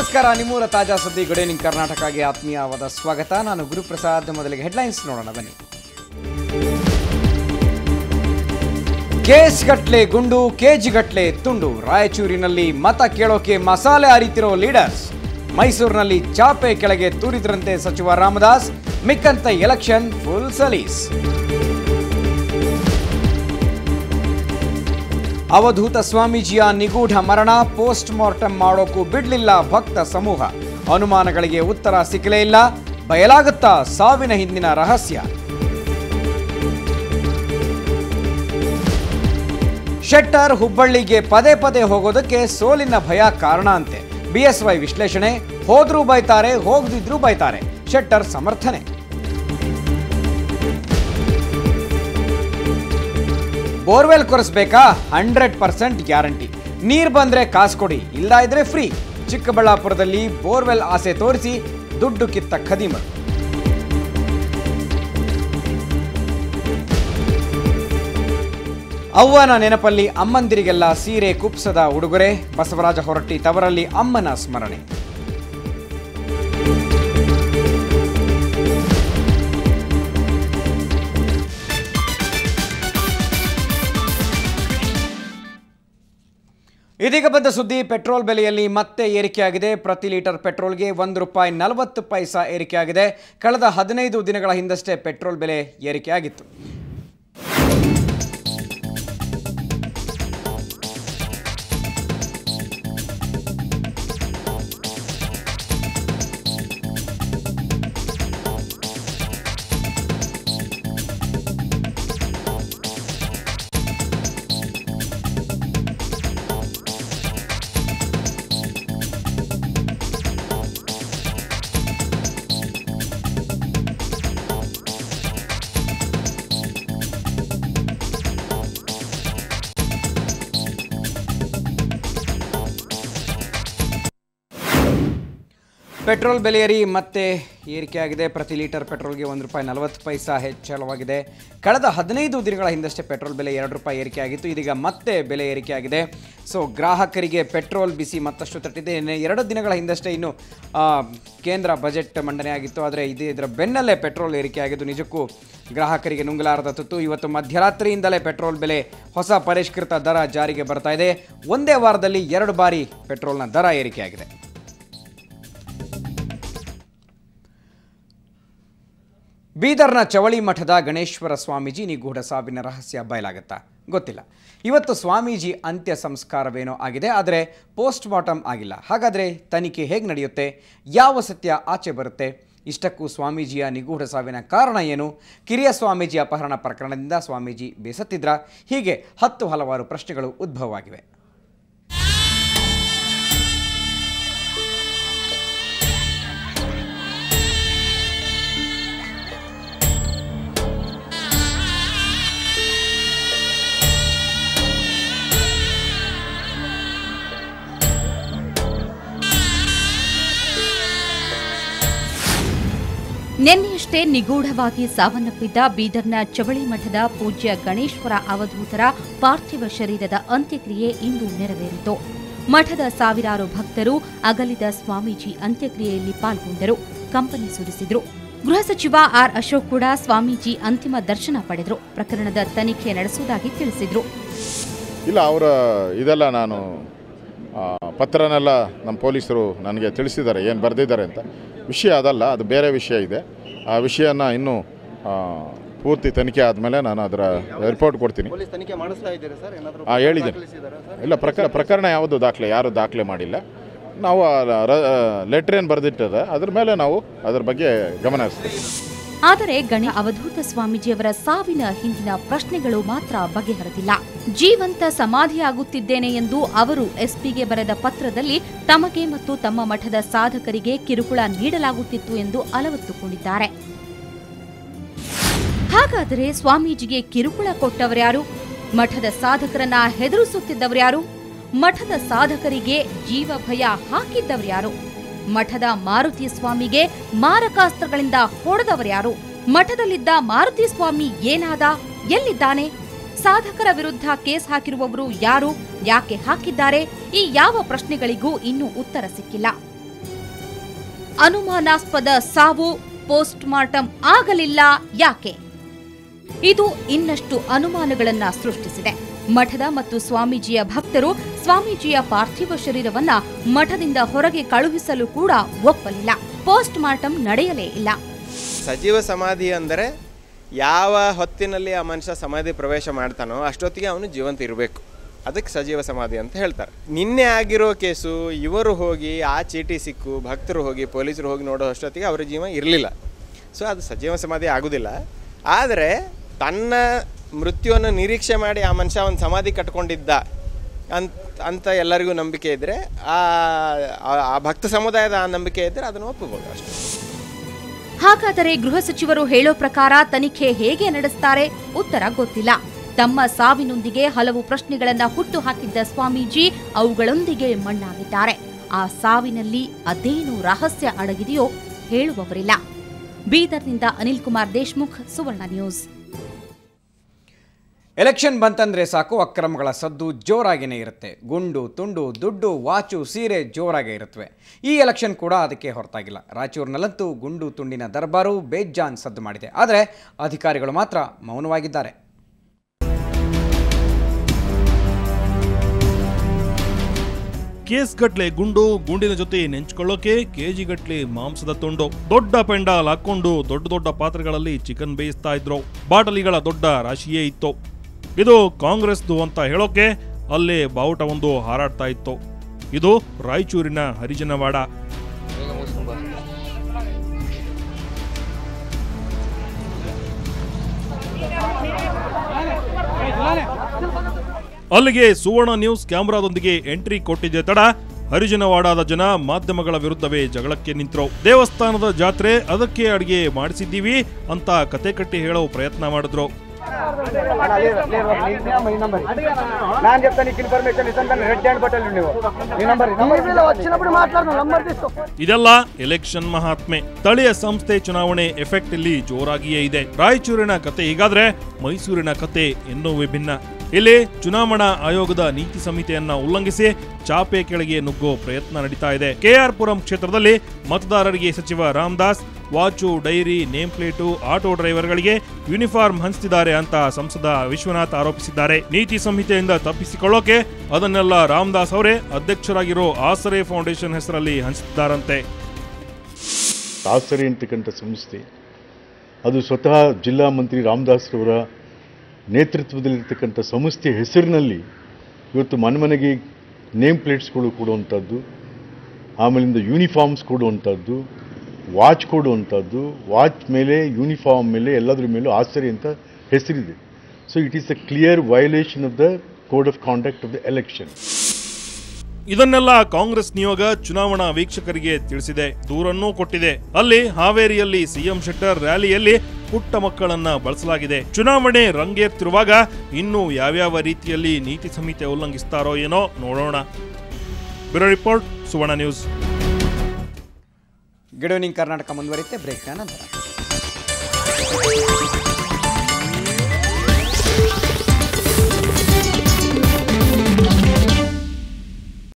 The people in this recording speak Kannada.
ನಮಸ್ಕಾರ ನಿಮ್ಮೂರ ತಾಜಾ ಸುದ್ದಿ ಗುಡ್ ಈವ್ನಿಂಗ್ ಕರ್ನಾಟಕಗೆ ಆತ್ಮೀಯವಾದ ಸ್ವಾಗತ ನಾನು ಗುರುಪ್ರಸಾದ್ ಮೊದಲಿಗೆ ಹೆಡ್ಲೈನ್ಸ್ ನೋಡೋಣ ಬನ್ನಿ ಕೇಸ್ ಗಟ್ಲೆ ಗುಂಡು ಕೆಜಿ ಗಟ್ಲೆ ತುಂಡು ರಾಯಚೂರಿನಲ್ಲಿ ಮತ ಕೇಳೋಕೆ ಮಸಾಲೆ ಅರಿತಿರೋ ಲೀಡರ್ಸ್ ಮೈಸೂರಿನಲ್ಲಿ ಚಾಪೆ ಕೆಳಗೆ ತೂರಿದ್ರಂತೆ ಸಚಿವ ರಾಮದಾಸ್ ಮಿಕ್ಕಂತ ಎಲೆಕ್ಷನ್ ಫುಲ್ ಸಲೀಸ್ ಅವಧೂತ ಸ್ವಾಮೀಜಿಯ ನಿಗೂಢ ಮರಣ ಪೋಸ್ಟ್ ಮಾರ್ಟಂ ಮಾಡೋಕ್ಕೂ ಬಿಡ್ಲಿಲ್ಲ ಭಕ್ತ ಸಮೂಹ ಅನುಮಾನಗಳಿಗೆ ಉತ್ತರ ಸಿಕ್ಕಲೇ ಇಲ್ಲ ಬಯಲಾಗುತ್ತಾ ಸಾವಿನ ಹಿಂದಿನ ರಹಸ್ಯ ಶೆಟ್ಟರ್ ಹುಬ್ಬಳ್ಳಿಗೆ ಪದೇ ಪದೇ ಹೋಗೋದಕ್ಕೆ ಸೋಲಿನ ಭಯ ಕಾರಣ ಅಂತೆ ಬಿಎಸ್ವೈ ವಿಶ್ಲೇಷಣೆ ಹೋದ್ರೂ ಬೈತಾರೆ ಹೋಗದಿದ್ರೂ ಬೈತಾರೆ ಶೆಟ್ಟರ್ ಸಮರ್ಥನೆ ಬೋರ್ವೆಲ್ ಕೊರೆಸ್ಬೇಕಾ ಹಂಡ್ರೆಡ್ ಪರ್ಸೆಂಟ್ ಗ್ಯಾರಂಟಿ ನೀರು ಬಂದ್ರೆ ಕಾಸು ಕೊಡಿ ಇಲ್ಲ ಇದ್ರೆ ಫ್ರೀ ಚಿಕ್ಕಬಳ್ಳಾಪುರದಲ್ಲಿ ಬೋರ್ವೆಲ್ ಆಸೆ ತೋರಿಸಿ ದುಡ್ಡು ಕಿತ್ತ ಖದೀಮರು ಅವ್ವನ ನೆನಪಲ್ಲಿ ಅಮ್ಮಂದಿರಿಗೆಲ್ಲ ಸೀರೆ ಕುಪ್ಸದ ಉಡುಗೊರೆ ಬಸವರಾಜ ಹೊರಟ್ಟಿ ತವರಲ್ಲಿ ಅಮ್ಮನ ಸ್ಮರಣೆ ಇದೀಗ ಬಂದ ಸುದ್ದಿ ಪೆಟ್ರೋಲ್ ಬೆಲೆಯಲ್ಲಿ ಮತ್ತೆ ಏರಿಕೆಯಾಗಿದೆ ಪ್ರತಿ ಲೀಟರ್ ಪೆಟ್ರೋಲ್ಗೆ ಒಂದು ರೂಪಾಯಿ ನಲವತ್ತು ಪೈಸಾ ಏರಿಕೆಯಾಗಿದೆ ಕಳೆದ ಹದಿನೈದು ದಿನಗಳ ಹಿಂದಷ್ಟೇ ಪೆಟ್ರೋಲ್ ಬೆಲೆ ಏರಿಕೆಯಾಗಿತ್ತು ಪೆಟ್ರೋಲ್ ಬೆಲೆಯರಿ ಮತ್ತೆ ಏರಿಕೆಯಾಗಿದೆ ಪ್ರತಿ ಲೀಟರ್ ಪೆಟ್ರೋಲ್ಗೆ ಒಂದು ರೂಪಾಯಿ ನಲವತ್ತು ಪೈಸಾ ಹೆಚ್ಚಳವಾಗಿದೆ ಕಳೆದ ಹದಿನೈದು ದಿನಗಳ ಹಿಂದಷ್ಟೇ ಪೆಟ್ರೋಲ್ ಬೆಲೆ ಎರಡು ರೂಪಾಯಿ ಏರಿಕೆಯಾಗಿತ್ತು ಇದೀಗ ಮತ್ತೆ ಬೆಲೆ ಏರಿಕೆಯಾಗಿದೆ ಸೊ ಗ್ರಾಹಕರಿಗೆ ಪೆಟ್ರೋಲ್ ಬಿಸಿ ಮತ್ತಷ್ಟು ತಟ್ಟಿದೆ ಇನ್ನು ಎರಡು ದಿನಗಳ ಹಿಂದಷ್ಟೇ ಇನ್ನು ಆ, ಕೇಂದ್ರ ಬಜೆಟ್ ಮಂಡನೆ ಆಗಿತ್ತು ಆದರೆ ಇದು ಇದರ ಬೆನ್ನಲ್ಲೇ ಪೆಟ್ರೋಲ್ ಏರಿಕೆಯಾಗಿದ್ದು ನಿಜಕ್ಕೂ ಗ್ರಾಹಕರಿಗೆ ನುಂಗಲಾರದ ತುತ್ತು ಇವತ್ತು ಮಧ್ಯರಾತ್ರಿಯಿಂದಲೇ ಪೆಟ್ರೋಲ್ ಬೆಲೆ ಹೊಸ ಪರಿಷ್ಕೃತ ದರ ಜಾರಿಗೆ ಬರ್ತಾ ಇದೆ ಒಂದೇ ವಾರದಲ್ಲಿ ಎರಡು ಬಾರಿ ಪೆಟ್ರೋಲ್ನ ದರ ಏರಿಕೆಯಾಗಿದೆ ಬೀದರ್ನ ಚವಳಿ ಮಠದ ಗಣೇಶ್ವರ ಸ್ವಾಮೀಜಿ ನಿಗೂಢ ಸಾವಿನ ರಹಸ್ಯ ಬಯಲಾಗತ್ತಾ ಗೊತ್ತಿಲ್ಲ ಇವತ್ತು ಸ್ವಾಮೀಜಿ ಅಂತ್ಯ ಸಂಸ್ಕಾರವೇನೋ ಆಗಿದೆ ಆದರೆ ಪೋಸ್ಟ್ ಮಾರ್ಟಮ್ ಆಗಿಲ್ಲ ಹಾಗಾದರೆ ತನಿಖೆ ಹೇಗೆ ನಡೆಯುತ್ತೆ ಯಾವ ಸತ್ಯ ಆಚೆ ಬರುತ್ತೆ ಇಷ್ಟಕ್ಕೂ ಸ್ವಾಮೀಜಿಯ ನಿಗೂಢ ಸಾವಿನ ಕಾರಣ ಏನು ಕಿರಿಯ ಸ್ವಾಮೀಜಿ ಅಪಹರಣ ಪ್ರಕರಣದಿಂದ ಸ್ವಾಮೀಜಿ ಬೇಸತ್ತಿದ್ರ ಹೀಗೆ ಹತ್ತು ಹಲವಾರು ಪ್ರಶ್ನೆಗಳು ಉದ್ಭವವಾಗಿವೆ ನಿನ್ನೆಯಷ್ಟೇ ನಿಗೂಢವಾಗಿ ಸಾವನ್ನಪ್ಪಿದ್ದ ಬೀದರ್ನ ಚವಳಿ ಮಠದ ಪೂಜ್ಯ ಗಣೇಶ್ವರ ಅವಧೂತರ ಪಾರ್ಥಿವ ಶರೀರದ ಅಂತ್ಯಕ್ರಿಯೆ ಇಂದು ನೆರವೇರಿತು ಮಠದ ಸಾವಿರಾರು ಭಕ್ತರು ಅಗಲಿದ ಸ್ವಾಮೀಜಿ ಅಂತ್ಯಕ್ರಿಯೆಯಲ್ಲಿ ಪಾಲ್ಗೊಂಡರು ಕಂಪನಿ ಸುರಿಸಿದ್ರು ಗೃಹ ಸಚಿವ ಆರ್ ಅಶೋಕ್ ಕೂಡ ಸ್ವಾಮೀಜಿ ಅಂತಿಮ ದರ್ಶನ ಪಡೆದರು ಪ್ರಕರಣದ ತನಿಖೆ ನಡೆಸುವುದಾಗಿ ತಿಳಿಸಿದ್ರು ಇಲ್ಲ ಅವರ ಇದೆಲ್ಲ ನಾನು ಆ, ಪತ್ರನೆಲ್ಲ ನಮ್ಮ ಪೊಲೀಸರು ನನಗೆ ತಿಳಿಸಿದ್ದಾರೆ ಏನು ಬರೆದಿದ್ದಾರೆ ಅಂತ ವಿಷಯ ಅದಲ್ಲ ಅದು ಬೇರೆ ವಿಷಯ ಇದೆ ಆ ವಿಷಯನ ಇನ್ನೂ ಆ, ಪೂರ್ತಿ ತನಿಖೆ ಆದಮೇಲೆ ನಾನು ಅದರ ರಿಪೋರ್ಟ್ ಕೊಡ್ತೀನಿ ಪೊಲೀಸ್ ತನಿಖೆ ಮಾಡಿಸ್ತಾ ಇದ್ದೀರಾ ಸರ್ ಏನಾದರೂ ಹಾಂ ಹೇಳಿದ್ದೀನಿ ದಾಖಲಿಸಿದ್ದಾರಾ ಸರ್ ಇಲ್ಲ ಪ್ರಕ ಪ್ರಕರಣ ಯಾವುದು ದಾಖಲೆ ಯಾರು ದಾಖಲೆ ಮಾಡಿಲ್ಲ ನಾವು ಲೆಟ್ರ್ ಏನು ಬರೆದಿಟ್ಟದ ಅದ್ರ ಮೇಲೆ ನಾವು ಅದ್ರ ಬಗ್ಗೆ ಗಮನ ಹರಿಸ್ತೀವಿ ಆದರೆ ಗಣೇಶ ಅವಧೂತ ಸ್ವಾಮೀಜಿಯವರ ಸಾವಿನ ಹಿಂದಿನ ಪ್ರಶ್ನೆಗಳು ಮಾತ್ರ ಬಗೆಹರಿದಿಲ್ಲ ಜೀವಂತ ಸಮಾಧಿಯಾಗುತ್ತಿದ್ದೇನೆ ಎಂದು ಅವರು ಎಸ್ಪಿಗೆ ಬರೆದ ಪತ್ರದಲ್ಲಿ ತಮಗೆ ಮತ್ತು ತಮ್ಮ ಮಠದ ಸಾಧಕರಿಗೆ ಕಿರುಕುಳ ನೀಡಲಾಗುತ್ತಿತ್ತು ಎಂದು ಅಲವತ್ತುಕೊಂಡಿದ್ದಾರೆ ಹಾಗಾದರೆ ಸ್ವಾಮೀಜಿಗೆ ಕಿರುಕುಳ ಕೊಟ್ಟವರ್ಯಾರು ಮಠದ ಸಾಧಕರನ್ನ ಹೆದರಿಸುತ್ತಿದ್ದವರ್ಯಾರು ಮಠದ ಸಾಧಕರಿಗೆ ಜೀವ ಭಯ ಹಾಕಿದ್ದವರ್ಯಾರು ಮಠದ ಮಾರುತಿ ಸ್ವಾಮಿಗೆ ಮಾರಕಾಸ್ತ್ರಗಳಿಂದ ಹೊಡೆದವರ್ಯಾರು ಮಠದಲ್ಲಿದ್ದ ಮಾರುತಿ ಸ್ವಾಮಿ ಏನಾದ ಎಲ್ಲಿದ್ದಾನೆ ಸಾಧಕರ ವಿರುದ್ಧ ಕೇಸ್ ಹಾಕಿರುವವರು ಯಾರು ಯಾಕೆ ಹಾಕಿದ್ದಾರೆ ಈ ಯಾವ ಪ್ರಶ್ನೆಗಳಿಗೂ ಇನ್ನೂ ಉತ್ತರ ಸಿಕ್ಕಿಲ್ಲ ಅನುಮಾನಾಸ್ಪದ ಸಾವು ಪೋಸ್ಟ್ ಮಾರ್ಟಂ ಆಗಲಿಲ್ಲ ಯಾಕೆ ಇದು ಇನ್ನಷ್ಟು ಅನುಮಾನಗಳನ್ನ ಸೃಷ್ಟಿಸಿದೆ ಮಠದ ಮತ್ತು ಸ್ವಾಮೀಜಿಯ ಭಕ್ತರು ಸ್ವಾಮೀಜಿಯ ಪಾರ್ಥಿವ ಶರೀರವನ್ನ ಮಠದಿಂದ ಹೊರಗೆ ಕಳುಹಿಸಲು ಕೂಡ ಒಪ್ಪಲಿಲ್ಲ ಪೋಸ್ಟ್ ಮಾರ್ಟಂ ನಡೆಯಲೇ ಇಲ್ಲ ಸಜೀವ ಸಮಾಧಿ ಅಂದರೆ ಯಾವ ಹೊತ್ತಿನಲ್ಲಿ ಆ ಮನುಷ್ಯ ಸಮಾಧಿ ಪ್ರವೇಶ ಮಾಡ್ತಾನೋ ಅಷ್ಟೊತ್ತಿಗೆ ಅವನು ಜೀವಂತ ಇರಬೇಕು ಅದಕ್ಕೆ ಸಜೀವ ಸಮಾಧಿ ಅಂತ ಹೇಳ್ತಾರೆ ನಿನ್ನೆ ಆಗಿರೋ ಕೇಸು ಇವರು ಹೋಗಿ ಆ ಚೀಟಿ ಸಿಕ್ಕು ಭಕ್ತರು ಹೋಗಿ ಪೊಲೀಸರು ಹೋಗಿ ನೋಡೋ ಅಷ್ಟೊತ್ತಿಗೆ ಅವರ ಜೀವ ಇರಲಿಲ್ಲ ಸೊ ಅದು ಸಜೀವ ಸಮಾಧಿ ಆಗೋದಿಲ್ಲ ಆದರೆ ತನ್ನ ಮೃತ್ಯುವನ್ನು ನಿರೀಕ್ಷೆ ಮಾಡಿ ಆ ಮನುಷ್ಯ ಒಂದು ಸಮಾಧಿ ಕಟ್ಕೊಂಡಿದ್ದ ಅಂತ ಅಂತ ಎಲ್ಲರಿಗೂ ನಂಬಿಕೆ ಇದ್ದರೆ ಆ ಆ- ಆ ಭಕ್ತ ಸಮುದಾಯದ ಆ ನಂಬಿಕೆ ಇದ್ದರೆ ಅದನ್ನು ಒಪ್ಪಬಹುದು ಅಷ್ಟೇ ಹಾಗಾದರೆ ಗೃಹ ಸಚಿವರು ಹೇಳೋ ಪ್ರಕಾರ ತನಿಖೆ ಹೇಗೆ ನಡೆಸ್ತಾರೆ ಉತ್ತರ ಗೊತ್ತಿಲ್ಲ ತಮ್ಮ ಸಾವಿನೊಂದಿಗೆ ಹಲವು ಪ್ರಶ್ನೆಗಳನ್ನ ಹುಟ್ಟು ಹಾಕಿದ್ದ ಸ್ವಾಮೀಜಿ ಅವುಗಳೊಂದಿಗೆ ಮಣ್ಣಾಗಿದ್ದಾರೆ ಆ ಸಾವಿನಲ್ಲಿ ಅದೇನು ರಹಸ್ಯ ಅಡಗಿದೆಯೋ ಹೇಳುವವರಿಲ್ಲ ಬೀದರ್ನಿಂದ ಅನಿಲ್ ಕುಮಾರ್ ದೇಶ್ಮುಖ್ ಸುವರ್ಣ ನ್ಯೂಸ್ ಎಲೆಕ್ಷನ್ ಬಂತಂದ್ರೆ ಸಾಕು ಅಕ್ರಮಗಳ ಸದ್ದು ಜೋರಾಗಿನೇ ಇರುತ್ತೆ ಗುಂಡು ತುಂಡು ದುಡ್ಡು ವಾಚು ಸೀರೆ ಜೋರಾಗೇ ಇರುತ್ತವೆ ಈ ಎಲೆಕ್ಷನ್ ಕೂಡ ಅದಕ್ಕೆ ಹೊರತಾಗಿಲ್ಲ ರಾಯಚೂರಿನಲ್ಲಂತೂ ಗುಂಡು ತುಂಡಿನ ದರ್ಬಾರು ಬೇಜಾನ್ ಸದ್ದು ಮಾಡಿದೆ ಆದರೆ ಅಧಿಕಾರಿಗಳು ಮಾತ್ರ ಮೌನವಾಗಿದ್ದಾರೆ ಕೇಸ್ ಗಟ್ಲೆ ಗುಂಡು ಗುಂಡಿನ ಜೊತೆ ನೆಂಚ್ಕೊಳ್ಳೋಕೆ ಕೆಜಿ ಗಟ್ಲೆ ಮಾಂಸದ ತುಂಡು ದೊಡ್ಡ ಪೆಂಡಾಲ್ ಹಾಕೊಂಡು ದೊಡ್ಡ ದೊಡ್ಡ ಪಾತ್ರೆಗಳಲ್ಲಿ ಚಿಕನ್ ಬೇಯಿಸ್ತಾ ಇದ್ರು ಬಾಟಲಿಗಳ ದೊಡ್ಡ ರಾಶಿಯೇ ಇತ್ತು ಇದು ಕಾಂಗ್ರೆಸ್ದು ಅಂತ ಹೇಳೋಕೆ ಅಲ್ಲೇ ಬಾವುಟವೊಂದು ಹಾರಾಡ್ತಾ ಇತ್ತು ಇದು ರಾಯಚೂರಿನ ಹರಿಜನವಾಡ ಅಲ್ಲಿಗೆ ಸುವರ್ಣ ನ್ಯೂಸ್ ಕ್ಯಾಮೆರಾದೊಂದಿಗೆ ಎಂಟ್ರಿ ಕೊಟ್ಟಿದ್ದೆ ತಡ ಹರಿಜನವಾಡಾದ ಜನ ಮಾಧ್ಯಮಗಳ ವಿರುದ್ಧವೇ ಜಗಳಕ್ಕೆ ನಿಂತರು ದೇವಸ್ಥಾನದ ಜಾತ್ರೆ ಅದಕ್ಕೆ ಅಡಿಗೆ ಮಾಡಿಸಿದ್ದೀವಿ ಅಂತ ಕತೆ ಕಟ್ಟಿ ಹೇಳೋ ಪ್ರಯತ್ನ ಮಾಡಿದ್ರು ನಾನು చెప్తాను నీకు ఇన్ఫర్మేషన్ ఇస్తాను రెడ్ హ్యాండ్ పట్టాలి నువ్వు ఈ నంబర్ టీవీలో వచ్చినప్పుడు మాట్లాడు నంబర్ తీసుకో ಇದೆಲ್ಲ ಎಲೆಕ್ಷನ್ ಮಹಾತ್ಮೆ ಸ್ಥಳೀಯ ಸಂಸ್ಥೆ ಚುನಾವಣೆ ಎಫೆಕ್ಟ್ ಇಲ್ಲಿ ಜೋರಾಗಿಯೇ ಇದೆ ರಾಯಚೂರಿನ ಕತೆ ಹೀಗಾದ್ರೆ ಮೈಸೂರಿನ ಕತೆ ಇನ್ನೂ ವಿಭಿನ್ನ ಇಲ್ಲಿ ಚುನಾವಣಾ ಆಯೋಗದ ನೀತಿ ಸಂಹಿತೆಯನ್ನ ಉಲ್ಲಂಘಿಸಿ ಚಾಪೆ ಕೆಳಗೆ ನುಗ್ಗೋ ಪ್ರಯತ್ನ ನಡೀತಾ ಇದೆ ಕೆಆರ್ ಪುರಂ ಕ್ಷೇತ್ರದಲ್ಲಿ ಮತದಾರರಿಗೆ ಸಚಿವ Ramdas watch diary name plate auto ಡ್ರೈವರ್ಗಳಿಗೆ ಯೂನಿಫಾರ್ಮ್ ಹಂಚ್ತಿದ್ದಾರೆ ಅಂತ ಸಂಸದ ವಿಶ್ವನಾಥ್ ಆರೋಪಿಸಿದ್ದಾರೆ ನೀತಿ ಸಂಹಿತೆಯಿಂದ ತಪ್ಪಿಸಿಕೊಳ್ಳೋಕೆ ಅದನ್ನೆಲ್ಲ ರಾಮದಾಸ್ ಅವರೇ ಅಧ್ಯಕ್ಷರಾಗಿರೋ ಆಸರೆ ಫೌಂಡೇಶನ್ ಹೆಸರಲ್ಲಿ ಹಂಚ್ತಿದ್ದಾರಂತೆ ಆಸರೆ ಅಂತಕ್ಕಂಥ ಸಂಸ್ಥೆ ಅದು ಸ್ವತಃ ಜಿಲ್ಲಾ ಮಂತ್ರಿ ರಾಮದಾಸ್ರವರ ನೇತೃತ್ವದಲ್ಲಿರ್ತಕ್ಕಂಥ ಸಂಸ್ಥೆ ಹೆಸರಿನಲ್ಲಿ ಇವತ್ತು ಮನೆ ಮನೆಗೆ ನೇಮ್ ಪ್ಲೇಟ್ಸ್ಗಳು ಕೊಡುವಂಥದ್ದು ಆಮೇಲಿಂದ ಯೂನಿಫಾರ್ಮ್ಸ್ ಕೊಡುವಂಥದ್ದು ವಾಚ್ ಕೊಡುವಂಥದ್ದು ವಾಚ್ ಮೇಲೆ ಯೂನಿಫಾರ್ಮ್ ಮೇಲೆ ಎಲ್ಲದ್ರ ಮೇಲೂ ಆಸರೆ ಅಂತ ಹೆಸರಿದೆ so it is a clear violation of the code of conduct of the election ಇದನ್ನೆಲ್ಲ ಕಾಂಗ್ರೆಸ್ ನಿಯೋಗ ಚುನಾವಣಾ ವೀಕ್ಷಕರಿಗೆ ತಿಳಿಸಿದೆ ದೂರನ್ನೂ ಕೊಟ್ಟಿದೆ ಅಲ್ಲಿ ಹಾವೇರಿಯಲ್ಲಿ ಸಿಎಂ ಶೆಟ್ಟರ್ ರ್ಯಾಲಿಯಲ್ಲಿ ಪುಟ್ಟ ಮಕ್ಕಳನ್ನ ಬಳಸಲಾಗಿದೆ ಚುನಾವಣೆ ರಂಗೇರ್ತಿರುವಾಗ ಇನ್ನು ಯಾವ್ಯಾವ ರೀತಿಯಲ್ಲಿ ನೀತಿ ಸಂಹಿತೆ ಉಲ್ಲಂಘಿಸ್ತಾರೋ ಏನೋ ನೋಡೋಣ ಬ್ಯೂರೋ ರಿಪೋರ್ಟ್ ಸುವರ್ಣ ನ್ಯೂಸ್ ಗಿಡೋನಿಂಗ್ ಕರ್ನಾಟಕ ಮುಂದುವರಿಯುತ್ತೆ ಬ್ರೇಕ್ನ ನಂತರ